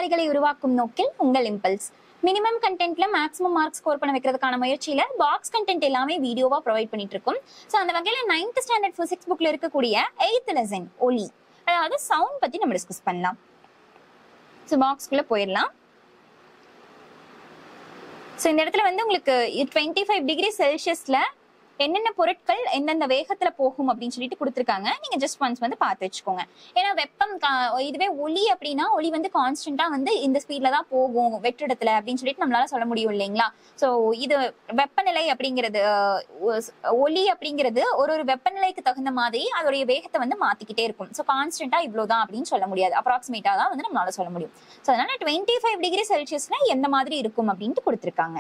படைப்பாளிகளை உருவாக்கும் நோக்கில் உங்கள் இம்பல்ஸ் மினிமம் கண்டென்ட்ல மேக்ஸிமம் மார்க் ஸ்கோர் பண்ண வைக்கிறதுக்கான முயற்சியில பாக்ஸ் கண்டென்ட் எல்லாமே வீடியோவா ப்ரொவைட் பண்ணிட்டு இருக்கோம் ஸோ அந்த வகையில நைன்த் ஸ்டாண்டர்ட் பிசிக்ஸ் புக்ல இருக்கக்கூடிய எயித் லெசன் ஒலி அதாவது சவுண்ட் பத்தி நம்ம டிஸ்கஸ் பண்ணலாம் ஸோ பாக்ஸ்குள்ள போயிடலாம் ஸோ இந்த இடத்துல வந்து உங்களுக்கு டுவெண்ட்டி ஃபைவ் டிகிரி செல்சியஸ்ல என்னென்ன பொருட்கள் எந்தெந்த வேகத்துல போகும் அப்படின்னு சொல்லிட்டு கொடுத்துருக்காங்க நீங்க ஜஸ்ட் ஒன்ஸ் வந்து பார்த்து வச்சுக்கோங்க ஏன்னா வெப்பம் கா- இதுவே ஒலி அப்படின்னா ஒலி வந்து கான்ஸ்டன்டா வந்து இந்த ஸ்பீட்ல தான் போகும் வெற்றிடத்துல அப்படின்னு சொல்லிட்டு நம்மளால சொல்ல முடியும் இல்லைங்களா ஸோ இது வெப்பநிலை அப்படிங்கிறது அஹ், ஒ- ஒலி அப்படிங்கிறது ஒரு ஒரு வெப்பநிலைக்கு தகுந்த மாதிரி அதோடைய வேகத்தை வந்து மாத்திக்கிட்டே இருக்கும் ஸோ கான்ஸ்டன்டா இவ்வளவுதான் அப்படின்னு சொல்ல முடியாது அப்ராக்சிமேட்டா தான் வந்து நம்மளால சொல்ல முடியும் ஸோ அதனால டுவெண்ட்டி ஃபைவ் டிகிரி செல்சியஸ்ல எந்த மாதிரி இருக்கும் அப்படின்ட்டு கொடுத்துருக்காங்க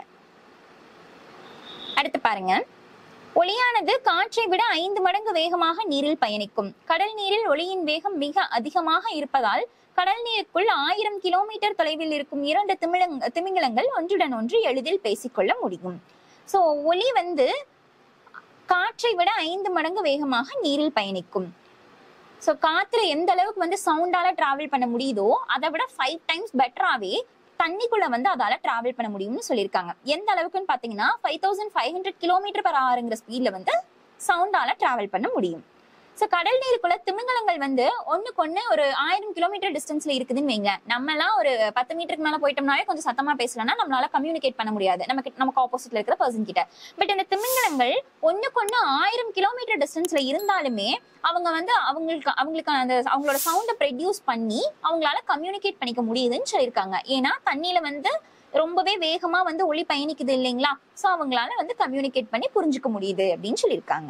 அடுத்து பாருங்க ஒளியானது காற்றை விட ஐந்து மடங்கு வேகமாக நீரில் பயணிக்கும் கடல் நீரில் ஒளியின் வேகம் மிக அதிகமாக இருப்பதால் கடல் நீருக்குள் ஆயிரம் கிலோமீட்டர் தொலைவில் இருக்கும் இரண்டு திமிழங் திமிங்கலங்கள் ஒன்றுடன் ஒன்று எளிதில் பேசிக்கொள்ள முடியும் சோ ஒளி வந்து காற்றை விட ஐந்து மடங்கு வேகமாக நீரில் பயணிக்கும் ஸோ காத்துல எந்த அளவுக்கு வந்து சவுண்டால டிராவல் பண்ண முடியுதோ அதை விட ஃபைவ் டைம்ஸ் பெட்டராகவே தண்ணிக்குள்ள வந்து அதால டிராவல் பண்ண முடியும்னு சொல்லியிருக்காங்க எந்த அளவுக்குன்னு பாத்தீங்கன்னா five thousand five hundred kilometre per ஆறுங்கிற ஸ்பீட்ல வந்து சவுண்டால டிராவல் பண்ண முடியும் ஸோ கடல் நீருக்குள்ள திமிங்கலங்கள் வந்து ஒண்ணுக்கு ஒண்ணு ஒரு ஆயிரம் கிலோமீட்டர் டிஸ்டன்ஸ்ல இருக்குதுன்னு வைங்க நம்ம எல்லாம் ஒரு பத்து மீட்டருக்கு மேல போயிட்டோம்னாலே கொஞ்சம் சத்தமா பேசலன்னா நம்மளால கம்யூனிகேட் பண்ண முடியாது நமக்கு நமக்கு ஆப்போசிட்ல இருக்கிற பர்சன் கிட்ட பட் இந்த திமிங்கலங்கள் ஒண்ணுக்கு ஒண்ணு ஆயிரம் கிலோமீட்டர் டிஸ்டன்ஸ்ல இருந்தாலுமே அவங்க வந்து அவங்களுக்கு அவங்களுக்கு அந்த அவங்களோட சவுண்டை ப்ரொடியூஸ் பண்ணி அவங்களால கம்யூனிகேட் பண்ணிக்க முடியுதுன்னு சொல்லியிருக்காங்க ஏன்னா தண்ணியில வந்து ரொம்பவே வேகமா வந்து ஒளி பயணிக்குது இல்லைங்களா சோ அவங்களால வந்து கம்யூனிகேட் பண்ணி புரிஞ்சுக்க முடியுது அப்படின்னு சொல்லியிருக்காங்க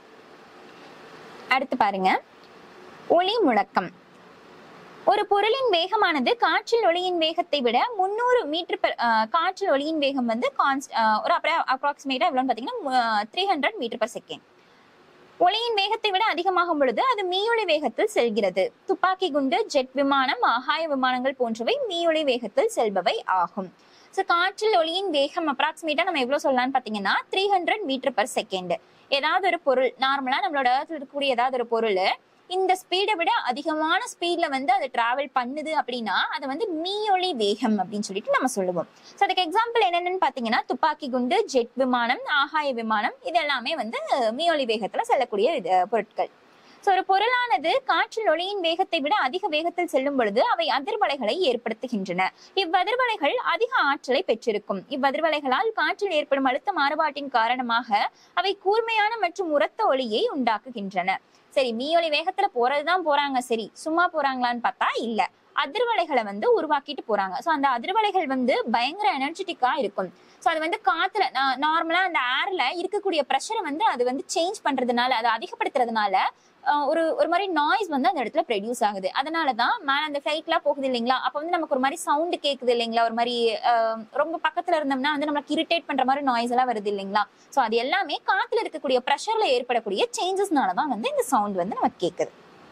அடுத்து பாருங்க ஒளி முழக்கம் ஒரு பொருளின் வேகமானது காற்றில் ஒளியின் வேகத்தை விட முந்நூறு மீட்டர் per அஹ், காற்றில் ஒளியின் வேகம் வந்து கான்ஸ்ட் ஒரு அப்ராக்சிமேட்டா எவ்வளோன்னு பார்த்தீங்கன்னா three hundred metre per second ஒளியின் வேகத்தை விட அதிகமாகும் பொழுது அது மீயொலி வேகத்தில் செல்கிறது துப்பாக்கி குண்டு ஜெட் விமானம் ஆகாய விமானங்கள் போன்றவை மீயொலி வேகத்தில் செல்பவை ஆகும் ஸோ காற்றில் ஒளியின் வேகம் அப்ராக்சிமேட்டா நம்ம எவ்வளவு சொல்லலாம்னு பார்த்தீங்கன்னா three hundred metre per second ஏதாவது ஒரு பொருள் நார்மலா நம்மளோட earthல இருக்கக்கூடிய ஏதாவது ஒரு பொருள் இந்த ஸ்பீடை விட அதிகமான ஸ்பீட்ல வந்து அது டிராவல் பண்ணுது அப்படின்னா அது வந்து மீயொலி வேகம் அப்படின்னு சொல்லிட்டு நம்ம சொல்லுவோம் ஸோ அதுக்கு எக்ஸாம்பிள் என்னென்னு பார்த்தீங்கன்னா துப்பாக்கி குண்டு ஜெட் விமானம் ஆகாய விமானம் இது எல்லாமே வந்து மீயொலி வேகத்துல செல்லக்கூடிய இது, பொருட்கள் ஸோ ஒரு பொருளானது காற்றில் ஒளியின் வேகத்தை விட அதிக வேகத்தில் செல்லும் பொழுது அவை அதிர்வலைகளை ஏற்படுத்துகின்றன இவ்வதிர்வலைகள் அதிக ஆற்றலை பெற்றிருக்கும் இவ்வதிர்வலைகளால் காற்றில் ஏற்படும் அழுத்த மாறுபாட்டின் காரணமாக அவை கூர்மையான மற்றும் உரத்த ஒளியை உண்டாக்குகின்றன சரி மீயொலி வேகத்துல போறதுதான் போறாங்க சரி சும்மா போறாங்களான்னு பார்த்தா இல்ல அதிர்வலைகளை வந்து உருவாக்கிட்டு போறாங்க சோ அந்த அதிர்வலைகள் வந்து பயங்கர எனர்ஜெட்டிக்கா இருக்கும் சோ அது வந்து காத்துல நார்மலா அந்த ஏர்ல இருக்கக்கூடிய ப்ரெஷரை வந்து அது வந்து சேஞ்ச் பண்றதுனால அதை அதிகப்படுத்துறதுனால அஹ், ஒரு ஒரு மாதிரி நாய்ஸ் வந்து அந்த இடத்துல ப்ரொடியூஸ் ஆகுது அதனாலதான் மேல அந்த ஃபிளைட்லாம் போகுது இல்லைங்களா அப்ப வந்து நமக்கு ஒரு மாதிரி சவுண்ட் கேக்குது இல்லைங்களா ஒரு மாதிரி அஹ், ரொம்ப பக்கத்துல இருந்தோம்னா வந்து நம்மளுக்கு இரிட்டேட் பண்ற மாதிரி நாய்ஸ் எல்லாம் வருது இல்லைங்களா சோ அது எல்லாமே காத்துல இருக்கக்கூடிய ப்ரெஷர்ல ஏற்படக்கூடிய சேஞ்சஸ்னால தான் வந்து இந்த சவுண்ட் வந்து நமக்கு கேக்குது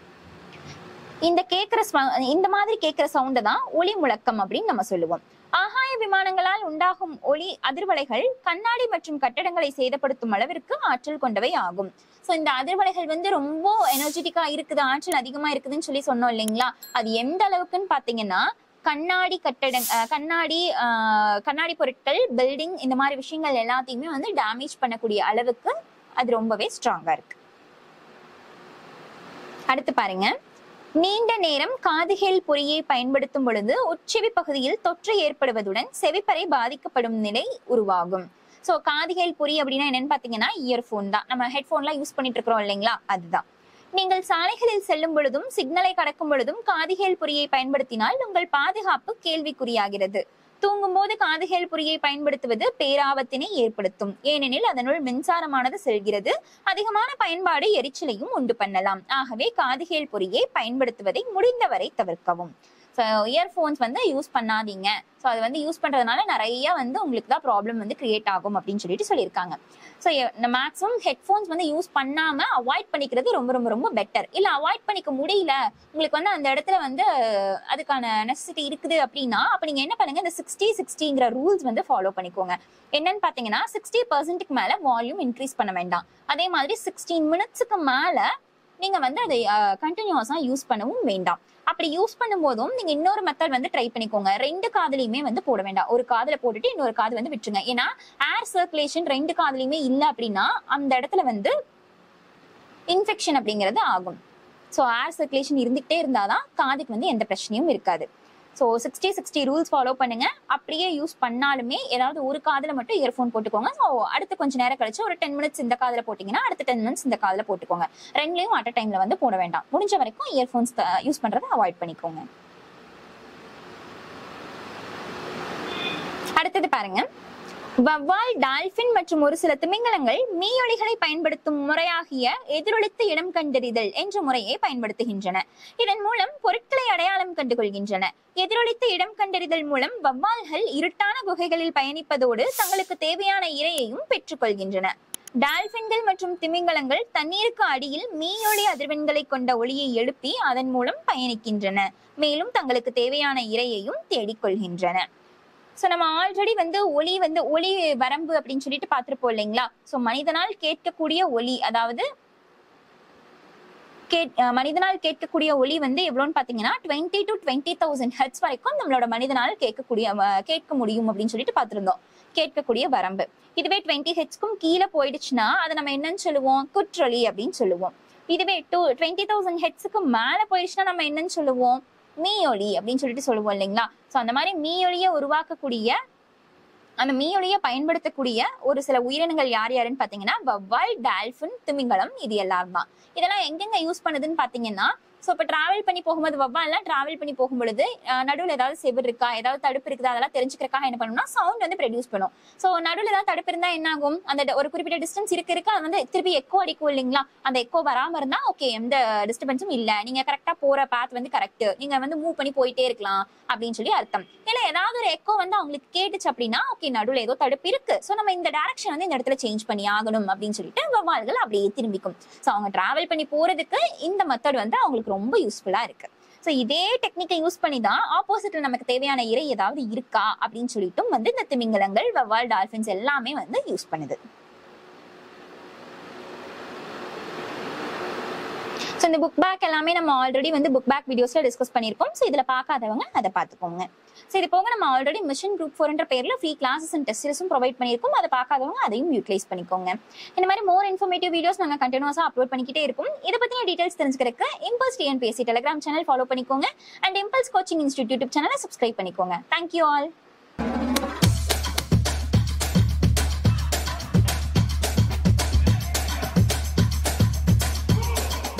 இந்த கேக்குற swa- இந்த மாதிரி கேக்குற சவுண்ட தான் ஒளி முழக்கம் அப்படின்னு நம்ம சொல்லுவோம் ஆகாய விமானங்களால் உண்டாகும் ஒளி அதிர்வலைகள் கண்ணாடி மற்றும் கட்டடங்களை சேதப்படுத்தும் அளவிற்கு ஆற்றல் கொண்டவை ஆகும் சோ இந்த அதிர்வலைகள் வந்து ரொம்ப எனர்ஜெட்டிக்கா இருக்குது ஆற்றல் அதிகமா இருக்குதுன்னு சொல்லி சொன்னோம் இல்லைங்களா அது எந்த அளவுக்குன்னு பாத்தீங்கன்னா கண்ணாடி கட்டடங் அஹ் கண்ணாடி அஹ் கண்ணாடி பொருட்கள் பில்டிங் இந்த மாதிரி விஷயங்கள் எல்லாத்தையுமே வந்து டேமேஜ் பண்ணக்கூடிய அளவுக்கு அது ரொம்பவே ஸ்ட்ராங்கா இருக்கு அடுத்து பாருங்க நீண்ட நேரம் காதுகேள் பொறியை பயன்படுத்தும் பொழுது உட்செவி பகுதியில் தொற்று ஏற்படுவதுடன் செவிப்பறை பாதிக்கப்படும் நிலை உருவாகும் சோ காதுகேள் பொறி அப்படின்னா என்னன்னு பாத்தீங்கன்னா இயர்போன் தான் நம்ம ஹெட்போன்லாம் யூஸ் பண்ணிட்டு இருக்கிறோம் இல்லைங்களா அதுதான் நீங்கள் சாலைகளில் செல்லும் பொழுதும் சிக்னலை கடக்கும் பொழுதும் காதுகேள் பொறியை பயன்படுத்தினால் உங்கள் பாதுகாப்பு கேள்விக்குறியாகிறது தூங்கும்போது காதுகேள் பொறியை பயன்படுத்துவது பேராபத்தினை ஏற்படுத்தும் ஏனெனில் அதனுள் மின்சாரமானது செல்கிறது அதிகமான பயன்பாடு எரிச்சலையும் உண்டு பண்ணலாம் ஆகவே காதுகேள் பொறியை பயன்படுத்துவதை முடிந்தவரை தவிர்க்கவும் ஸோ இயர்ஃபோன்ஸ் வந்து யூஸ் பண்ணாதீங்க ஸோ அது வந்து யூஸ் பண்றதுனால நிறைய வந்து உங்களுக்கு தான் ப்ராப்ளம் வந்து கிரியேட் ஆகும் அப்படின்னு சொல்லிட்டு சொல்லியிருக்காங்க ஸோ மேக்ஸிமம் ஹெட்ஃபோன்ஸ் வந்து யூஸ் பண்ணாம அவாய்ட் பண்ணிக்கிறது ரொம்ப ரொம்ப ரொம்ப பெட்டர் இல்லை அவாய்ட் பண்ணிக்க முடியல உங்களுக்கு வந்து அந்த இடத்துல வந்து அஹ், அதுக்கான நெசசிட்டி இருக்குது அப்படின்னா அப்போ நீங்க என்ன பண்ணுங்க இந்த சிக்ஸ்டி சிக்ஸ்டிங்கிற ரூல்ஸ் வந்து ஃபாலோ பண்ணிக்கோங்க என்னன்னு பாத்தீங்கன்னா சிக்ஸ்டி பர்சன்ட்டுக்கு மேல வால்யூம் இன்க்ரீஸ் பண்ண வேண்டாம் அதே மாதிரி சிக்ஸ்டீன் மினிட்ஸுக்கு மேல நீங்க வந்து அதை கண்டினியூஸா யூஸ் பண்ணவும் வேண்டாம் அப்படி யூஸ் பண்ணும்போதும் நீங்க இன்னொரு மெத்தட் வந்து ட்ரை பண்ணிக்கோங்க ரெண்டு காதுலயுமே வந்து போட வேண்டாம் ஒரு காதுல போட்டுட்டு இன்னொரு காது வந்து விட்டுருங்க ஏன்னா ஏர் சர்க்குலேஷன் ரெண்டு காதுலயுமே இல்ல அப்படின்னா அந்த இடத்துல வந்து இன்ஃபெக்ஷன் அப்படிங்கிறது ஆகும் ஸோ ஏர் சர்க்குலேஷன் இருந்துகிட்டே இருந்தாதான் காதுக்கு வந்து எந்த பிரச்சனையும் இருக்காது so sixty sixty rules follow பண்ணுங்க அப்படியே யூஸ் பண்ணாலுமே ஏதாவது ஒரு காதுல மட்டும் இயர்ஃபோன் போட்டுக்கோங்க ஸோ அடுத்து கொஞ்ச நேரம் கழிச்சு ஒரு டென் மினிட்ஸ் இந்த காதுல போட்டீங்கன்னா அடுத்த டென் மினிட்ஸ் இந்த காதுல போட்டுக்கோங்க ரெண்டுலையும் அட் டைம்ல வந்து போட வேண்டாம் முடிஞ்ச வரைக்கும் இயர்ஃபோன்ஸ் யூஸ் பண்றதை அவாய்ட் பண்ணிக்கோங்க அடுத்தது பாருங்க வவ்வால் டால்பின் மற்றும் ஒரு சில திமிங்கலங்கள் மீயொலிகளை பயன்படுத்தும் முறையாகிய எதிரொலித்து இடம் கண்டறிதல் என்ற முறையை பயன்படுத்துகின்றன இதன் மூலம் பொருட்களை அடையாளம் கண்டுகொள்கின்றன எதிரொலித்து இடம் கண்டறிதல் மூலம் வவ்வால்கள் இருட்டான குகைகளில் பயணிப்பதோடு தங்களுக்கு தேவையான இரையையும் பெற்றுக்கொள்கின்றன டால்பின்கள் மற்றும் திமிங்கலங்கள் தண்ணீருக்கு அடியில் மீயொலி அதிர்வெண்களை கொண்ட ஒளியை எழுப்பி அதன் மூலம் பயணிக்கின்றன மேலும் தங்களுக்கு தேவையான இரையையும் தேடிக்கொள்கின்றன ஸோ நம்ம ஆல்ரெடி வந்து ஒலி வந்து ஒலி வரம்பு அப்படின்னு சொல்லிட்டு பார்த்துருப்போம் இல்லைங்களா ஸோ மனிதனால் கேட்கக்கூடிய ஒலி அதாவது கேட் அஹ் மனிதனால் கேட்கக்கூடிய ஒலி வந்து எவ்வளோன்னு பார்த்தீங்கன்னா twenty to twenty thousand hertz வரைக்கும் நம்மளோட மனிதனால் கேட்கக்கூடிய அஹ், கேட்க முடியும் அப்படின்னு சொல்லிட்டு பார்த்துருந்தோம் கேட்கக்கூடிய வரம்பு இதுவே டுவெண்ட்டி ஹெட்ஸ்க்கும் கீழே போயிடுச்சுன்னா அதை நம்ம என்னன்னு சொல்லுவோம் குற்றொலி அப்படின்னு சொல்லுவோம் இதுவே டூ டுவெண்ட்டி தௌசண்ட் ஹெட்ஸுக்கு மேலே போயிடுச்சுன்னா நம்ம என்னன்னு சொல்லுவோம் மீயொலி அப்படின்னு சொல்லிட்டு சொல்லுவோம் இல்லைங்களா ஸோ அந்த மாதிரி மீயொலியை உருவாக்கக்கூடிய அந்த மீயொலியை பயன்படுத்தக்கூடிய ஒரு சில உயிரினங்கள் யார் யாருன்னு பார்த்தீங்கன்னா வவ்வால் டால்ஃபின் திமிங்கலம் இது எல்லாம் தான் இதெல்லாம் எங்கெங்க யூஸ் பண்ணுதுன்னு பார்த்தீங்கன்னா ஸோ இப்போ டிராவல் பண்ணி போகும்போது வவ்வால்லாம் டிராவல் பண்ணி போகும்பொழுது நடுவில் ஏதாவது செவர் இருக்கா ஏதாவது தடுப்பு இருக்குதா அதெல்லாம் தெரிஞ்சுக்கிறக்காக என்ன பண்ணணும்னா சவுண்ட் வந்து ப்ரொடியூஸ் பண்ணும் ஸோ நடுவில் ஏதாவது தடுப்பு இருந்தா என்ன ஆகும் அந்த ட- ஒரு குறிப்பிட்ட டிஸ்டன்ஸ் இருக்க இருக்க அது வந்து திருப்பி எக்கோ அடிக்கும் இல்லைங்களா அந்த எக்கோ வராம இருந்தா ஓகே எந்த டிஸ்டர்பன்ஸும் இல்ல நீங்க கரெக்டா போற பாத் வந்து கரெக்ட் நீங்க வந்து மூவ் பண்ணி போயிட்டே இருக்கலாம் அப்படின்னு சொல்லி அர்த்தம் இல்ல ஏதாவது ஒரு எக்கோ வந்து அவங்களுக்கு கேட்டுச்சு அப்படின்னா ஓகே நடுவில் ஏதோ தடுப்பு இருக்கு ஸோ நம்ம இந்த டைரக்ஷன் வந்து இந்த இடத்துல சேஞ்ச் பண்ணி ஆகணும் அப்படின்னு சொல்லிட்டு வவ்வால்கள் அப்படியே திரும்பிக்கும் ஸோ அவங்க டிராவல் பண்ணி போறதுக்கு இந்த மெத்தட் வந்து அவங்களுக்கு ரொம்ப யூஸ்ஃபுல்லா இருக்கு ஸோ இதே டெக்னிக்கை யூஸ் பண்ணி தான் ஆப்போசிட்ல நமக்கு தேவையான இறை ஏதாவது இருக்கா அப்படின்னு சொல்லிட்டும் வந்து இந்த திமிங்கலங்கள் வவ்வால் டால்ஃபின்ஸ் எல்லாமே வந்து யூஸ் பண்ணுது ஸோ இந்த புக் பேக் எல்லாமே நம்ம ஆல்ரெடி வந்து புக் பேக் வீடியோஸ்ல டிஸ்கஸ் பண்ணியிருக்கோம் ஸோ இதில் பார்க்காதவங்க அதை பார்த்துக்கோங்க ஸோ இது போக நம்ம ஆல்ரெடி மிஷன் குரூப் ஃபோர்ன்ற பேரில் ஃப்ரீ கிளாஸஸ் அண்ட் டெஸ்ட்ஸும் ப்ரொவைட் பண்ணியிருக்கோம் அதை பார்க்காதவங்க அதையும் யூட்டிலைஸ் பண்ணிக்கோங்க இந்த மாதிரி மோர் இன்ஃபர்மேட்டிவ் வீடியோஸ் நாங்கள் கண்டினியூஸாக அப்லோட் பண்ணிக்கிட்டே இருப்போம் இதை பற்றின டீடைல்ஸ் தெரிஞ்சுக்கிறதுக்கு Impulse TNPSC Telegram channel follow பண்ணிக்கோங்க and Impulse coaching institute YouTube சேனலை சப்ஸ்கிரைப் பண்ணிக்கோங்க தேங்க்யூ ஆல்